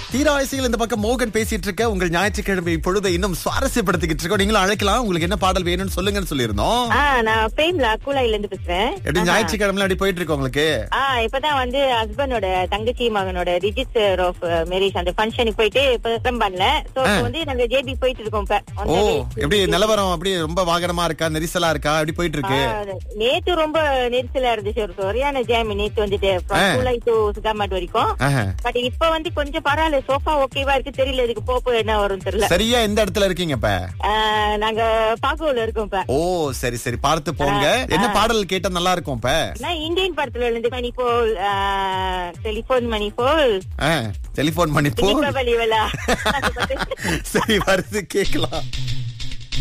தீராவசியில் இந்த பக்கம் மோகன் பேசிட்டு இருக்க உங்கள் ஞாயிற்றுக்கிழமை பொழுதை இன்னும் சுவாரஸ்யப்படுத்திக்கிட்டு இருக்கோம் நீங்களும் அழைக்கலாம் உங்களுக்கு என்ன பாடல் வேணும்னு சொல்லுங்கன்னு சொல்லியிருந்தோம் ஆ நான் பிரேம்ல கூலாயில இருந்து பேசுறேன் எப்படி ஞாயிற்றுக்கிழமை அப்படி போயிட்டு இருக்கு உங்களுக்கு ஆ இப்பதான் வந்து ஹஸ்பண்டோட தங்கச்சி மகனோட ரிஜிஸ்டர் ஆஃப் மேரேஜ் அந்த ஃபங்க்ஷனுக்கு போயிட்டு இப்ப பண்ணல சோ இப்ப வந்து நாங்க ஜேபி போயிட்டு இருக்கோம் இப்ப On ஓ the way. எப்படி நிலவரம் அப்படி ரொம்ப வாகனமா இருக்கா நெரிசலா இருக்கா எப்படி போயிட்டு இருக்கு ஆ, நேத்து ரொம்ப நெரிசலா இருந்துச்சு ஒரு சரியான ஜாம் நேத்து வந்துட்டு ஆ. கூலாய் டு சுகாமாட் வரைக்கும் ஆஹா. பட் இப்ப வந்து கொஞ்சம் பரவாயில்ல சோஃபா ஓகேவா இருக்கு தெரியல இதுக்கு போப்போ என்ன வரும் தெரியல சரியா எந்த இடத்துல இருக்கீங்க இப்ப ஆ, நாங்க பாகோல இருக்கோம் இப்ப ஓ சரி சரி பார்த்து போங்க என்ன பாடல் கேட்டா நல்லா இருக்கும் இப்ப நான் இந்தியன் படத்துல இருந்து மணி போல் டெலிபோன் மணி போல் டெலிபோன் பண்ணி போ தீபாவளி விழா சரி வருது கேக்கலாம்